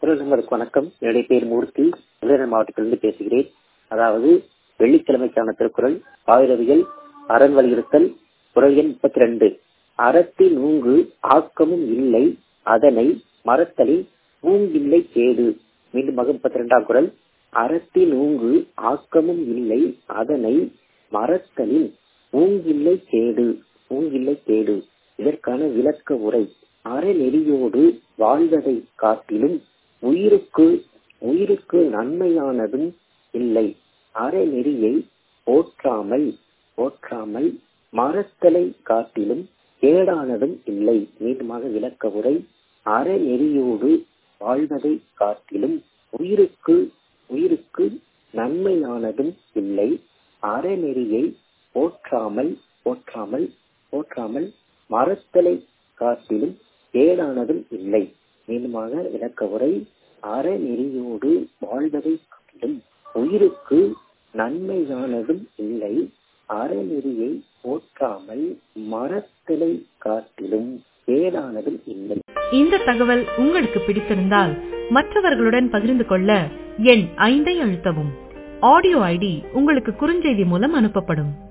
குரலுங்களுக்கு வணக்கம் என்னுடைய பேர் மூர்த்தி விருதுநகர் மாவட்டத்திலிருந்து பேசுகிறேன் அதாவது வெள்ளிக்கிழமைக்கான திருக்குறள் ஆயுரவியல் அரண் வலியுறுத்தல் குரல் எண் முப்பத்தி ரெண்டு அறத்தில் ஊங்கு ஆக்கமும் இல்லை அதனை மறத்தலில் ஊங்கில்லை கேடு மீண்டும் மகம் முப்பத்தி ரெண்டாம் குரல் அறத்தில் ஊங்கு ஆக்கமும் இல்லை அதனை மறத்தலில் ஊங்கில்லை கேடு ஊங்கில்லை கேடு இதற்கான விளக்க உரை அறநெறியோடு வாழ்வதை காட்டிலும் உயிருக்கு உயிருக்கு நன்மையானதும் இல்லை அறநெறியை போற்றாமல் போற்றாமல் மறத்தலை காட்டிலும் கேடானதும் இல்லை மீண்டுமாக விளக்க உரை அறநெறியோடு வாழ்வதை காட்டிலும் உயிருக்கு உயிருக்கு நன்மையானதும் இல்லை அறநெறியை போற்றாமல் போற்றாமல் போற்றாமல் மறத்தலை காட்டிலும் கேடானதும் இல்லை மீண்டுமாக விளக்க உரை அறநெறியோடு வாழ்வதை காட்டிலும் உயிருக்கு நன்மையானதும் இல்லை அறநெறியை போற்றாமல் மறத்தலை காட்டிலும் கேடானதும் இல்லை இந்த தகவல் உங்களுக்கு பிடித்திருந்தால் மற்றவர்களுடன் பகிர்ந்து கொள்ள எண் ஐந்தை அழுத்தவும் ஆடியோ ஐடி உங்களுக்கு குறுஞ்செய்தி மூலம் அனுப்பப்படும்